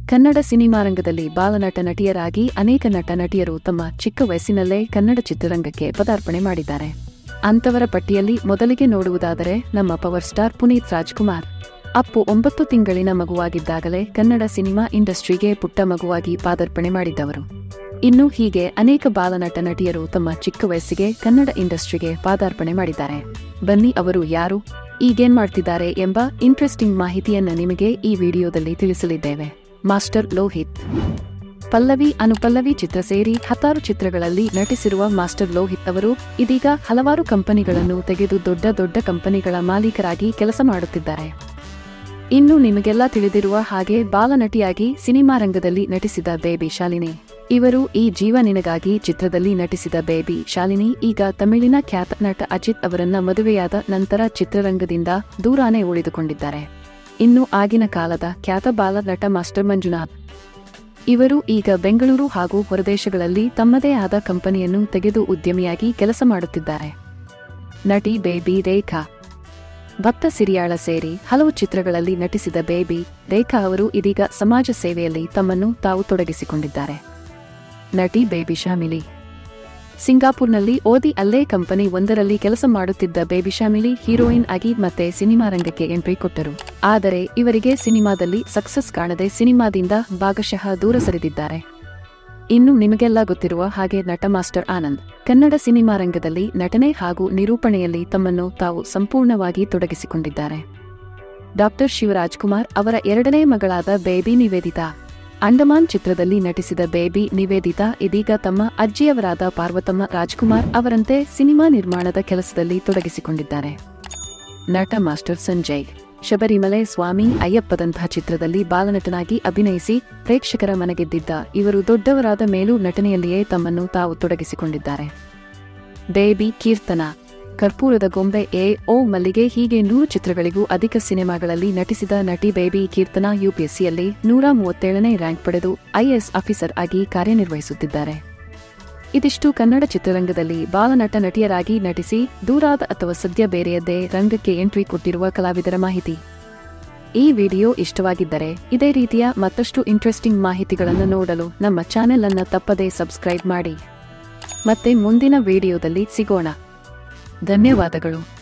Kannada cinema ರಂಗದಲ್ಲಿ ಬಾಲನಟ ನಟಿಯರಾಗಿ ಅನೇಕ ನಟ ನಟಿಯರು ತಮ್ಮ ಚಿಕ್ಕ ವಯಸ್ಸಿನಲ್ಲೇ ಕನ್ನಡ ಚಿತ್ರರಂಗಕ್ಕೆ ಪದಾರ್ಪಣೆ ಮಾಡಿದ್ದಾರೆ ಅಂತವರ ಪಟ್ಟಿಯಲ್ಲಿ ಮೊದಲಿಗೆ ನೋಡುವುದಾದರೆ ನಮ್ಮ ಪವರ್ ಸ್ಟಾರ್ ಪುನೀತ್ ರಾಜ್ಕುಮಾರ್ ಅಪ್ಪು ಒಂಬತ್ತು ತಿಂಗಳಿನ ಮಗುವಾಗಿದ್ದಾಗಲೇ ಕನ್ನಡ ಸಿನಿಮಾ ಇಂಡಸ್ಟ್ರಿಗೆ ಪುಟ್ಟ ಮಗುವಾಗಿ ಪಾದಾರ್ಪಣೆ ಮಾಡಿದ್ದವರು ಇನ್ನು ಹೀಗೆ ಅನೇಕ ಬಾಲನಟ ನಟಿಯರು ತಮ್ಮ ಚಿಕ್ಕ ವಯಸ್ಸಿಗೆ ಕನ್ನಡ ಇಂಡಸ್ಟ್ರಿಗೆ ಪಾದಾರ್ಪಣೆ ಮಾಡಿದ್ದಾರೆ ಬನ್ನಿ ಅವರು ಯಾರು ಈಗೇನ್ ಮಾಡ್ತಿದ್ದಾರೆ ಎಂಬ ಇಂಟ್ರೆಸ್ಟಿಂಗ್ ಮಾಹಿತಿಯನ್ನ ನಿಮಗೆ ಈ ವಿಡಿಯೋದಲ್ಲಿ ತಿಳಿಸಲಿದ್ದೇವೆ ಮಾಸ್ಟರ್ ಲೋಹಿತ್ ಪಲ್ಲವಿ ಅನುಪಲ್ಲವಿ ಚಿತ್ರ ಸೇರಿ ಹತ್ತಾರು ಚಿತ್ರಗಳಲ್ಲಿ ನಟಿಸಿರುವ ಮಾಸ್ಟರ್ ಲೋಹಿತ್ ಅವರು ಇದೀಗ ಹಲವಾರು ಕಂಪನಿಗಳನ್ನು ತೆಗೆದು ದೊಡ್ಡ ದೊಡ್ಡ ಕಂಪನಿಗಳ ಮಾಲೀಕರಾಗಿ ಕೆಲಸ ಮಾಡುತ್ತಿದ್ದಾರೆ ಇನ್ನು ನಿಮಗೆಲ್ಲ ತಿಳಿದಿರುವ ಹಾಗೆ ಬಾಲನಟಿಯಾಗಿ ಸಿನಿಮಾ ರಂಗದಲ್ಲಿ ನಟಿಸಿದ ಬೇಬಿ ಶಾಲಿನಿ ಇವರು ಈ ಜೀವ ನಿನಗಾಗಿ ಚಿತ್ರದಲ್ಲಿ ನಟಿಸಿದ ಬೇಬಿ ಶಾಲಿನಿ ಈಗ ತಮಿಳಿನ ಖ್ಯಾತ ನಟ ಅಜಿತ್ ಅವರನ್ನ ಮದುವೆಯಾದ ನಂತರ ಚಿತ್ರರಂಗದಿಂದ ದೂರಾನೇ ಉಳಿದುಕೊಂಡಿದ್ದಾರೆ ಇನ್ನು ಆಗಿನ ಕಾಲದ ಖ್ಯಾತ ಬಾಲ ನಟ ಮಾಸ್ಟರ್ ಮಂಜುನಾಥ್ ಇವರು ಈಗ ಬೆಂಗಳೂರು ಹಾಗೂ ಹೊರದೇಶಗಳಲ್ಲಿ ತಮ್ಮದೇ ಆದ ಕಂಪನಿಯನ್ನು ತೆಗೆದು ಉದ್ಯಮಿಯಾಗಿ ಕೆಲಸ ಮಾಡುತ್ತಿದ್ದಾರೆ ನಟಿ ಬೇಬಿ ರೇಖಾ ಭಕ್ತ ಸಿರಿಯಾಳ ಸೇರಿ ಹಲವು ಚಿತ್ರಗಳಲ್ಲಿ ನಟಿಸಿದ ಬೇಬಿ ರೇಖಾ ಅವರು ಇದೀಗ ಸಮಾಜ ಸೇವೆಯಲ್ಲಿ ತಮ್ಮನ್ನು ತಾವು ತೊಡಗಿಸಿಕೊಂಡಿದ್ದಾರೆ ನಟಿ ಬೇಬಿ ಶಾಮಿಲಿ ಸಿಂಗಾಪುರ್ನಲ್ಲಿ ಓದಿ ಅಲ್ಲೇ ಕಂಪನಿ ಒಂದರಲ್ಲಿ ಕೆಲಸ ಮಾಡುತ್ತಿದ್ದ ಬೇಬಿ ಶಾಮಿಲಿ ಹೀರೋಯಿನ್ ಆಗಿ ಮತ್ತೆ ಸಿನಿಮಾ ರಂಗಕ್ಕೆ ಎಂಟ್ರಿ ಕೊಟ್ಟರು ಆದರೆ ಇವರಿಗೆ ಸಿನಿಮಾದಲ್ಲಿ ಸಕ್ಸಸ್ ಕಾಣದೆ ಸಿನಿಮಾದಿಂದ ಭಾಗಶಃ ದೂರ ಸರಿದಿದ್ದಾರೆ ಇನ್ನು ನಿಮಗೆಲ್ಲ ಗೊತ್ತಿರುವ ಹಾಗೆ ನಟ ಮಾಸ್ಟರ್ ಆನಂದ್ ಕನ್ನಡ ಸಿನಿಮಾ ರಂಗದಲ್ಲಿ ನಟನೆ ಹಾಗೂ ನಿರೂಪಣೆಯಲ್ಲಿ ತಮ್ಮನ್ನು ತಾವು ಸಂಪೂರ್ಣವಾಗಿ ತೊಡಗಿಸಿಕೊಂಡಿದ್ದಾರೆ ಡಾಕ್ಟರ್ ಶಿವರಾಜ್ ಕುಮಾರ್ ಅವರ ಎರಡನೇ ಮಗಳಾದ ಬೇಬಿ ನಿವೇದಿತಾ ಅಂಡಮಾನ್ ಚಿತ್ರದಲ್ಲಿ ನಟಿಸಿದ ಬೇಬಿ ನಿವೇದಿತಾ ಇದೀಗ ತಮ್ಮ ಅಜ್ಜಿಯವರಾದ ಪಾರ್ವತಮ್ಮ ರಾಜ್ಕುಮಾರ್ ಅವರಂತೆ ಸಿನಿಮಾ ನಿರ್ಮಾಣದ ಕೆಲಸದಲ್ಲಿ ತೊಡಗಿಸಿಕೊಂಡಿದ್ದಾರೆ ನಟ ಮಾಸ್ಟರ್ ಸಂಜಯ್ ಶಬರಿಮಲೆ ಸ್ವಾಮಿ ಅಯ್ಯಪ್ಪದಂತಹ ಚಿತ್ರದಲ್ಲಿ ಬಾಲನಟನಾಗಿ ಅಭಿನಯಿಸಿ ಪ್ರೇಕ್ಷಕರ ಮನಗೆದ್ದಿದ್ದ ಇವರು ದೊಡ್ಡವರಾದ ಮೇಲೂ ನಟನೆಯಲ್ಲಿಯೇ ತಮ್ಮನ್ನು ತಾವು ತೊಡಗಿಸಿಕೊಂಡಿದ್ದಾರೆ ಬೇಬಿ ಕೀರ್ತನ ಕರ್ಪೂರದ ಗೊಂಬೆ ಎ ಓ ಮಲ್ಲಿಗೆ ಹೀಗೆ ನೂರು ಚಿತ್ರಗಳಿಗೂ ಅಧಿಕ ಸಿನಿಮಾಗಳಲ್ಲಿ ನಟಿಸಿದ ನಟಿ ಬೇಬಿ ಕೀರ್ತನ ಯುಪಿಎಸ್ಸಿಯಲ್ಲಿ ನೂರ ಮೂವತ್ತೇಳನೇ ರ್ಯಾಂಕ್ ಪಡೆದು ಐಎಎಸ್ ಆಫೀಸರ್ ಆಗಿ ಕಾರ್ಯನಿರ್ವಹಿಸುತ್ತಿದ್ದಾರೆ ಇದಿಷ್ಟು ಕನ್ನಡ ಚಿತ್ರರಂಗದಲ್ಲಿ ಬಾಲನಟ ನಟಿಯರಾಗಿ ನಟಿಸಿ ದೂರಾದ ಅಥವಾ ಸದ್ಯ ಬೇರೆಯದ್ದೇ ರಂಗಕ್ಕೆ ಎಂಟ್ರಿ ಕೊಟ್ಟಿರುವ ಕಲಾವಿದರ ಮಾಹಿತಿ ಈ ವಿಡಿಯೋ ಇಷ್ಟವಾಗಿದ್ದರೆ ಇದೇ ರೀತಿಯ ಮತ್ತಷ್ಟು ಇಂಟ್ರೆಸ್ಟಿಂಗ್ ಮಾಹಿತಿಗಳನ್ನು ನೋಡಲು ನಮ್ಮ ಚಾನೆಲ್ ಅನ್ನು ತಪ್ಪದೇ ಸಬ್ಸ್ಕ್ರೈಬ್ ಮಾಡಿ ಮತ್ತೆ ಮುಂದಿನ ವಿಡಿಯೋದಲ್ಲಿ ಸಿಗೋಣ ಧನ್ಯವಾದಗಳು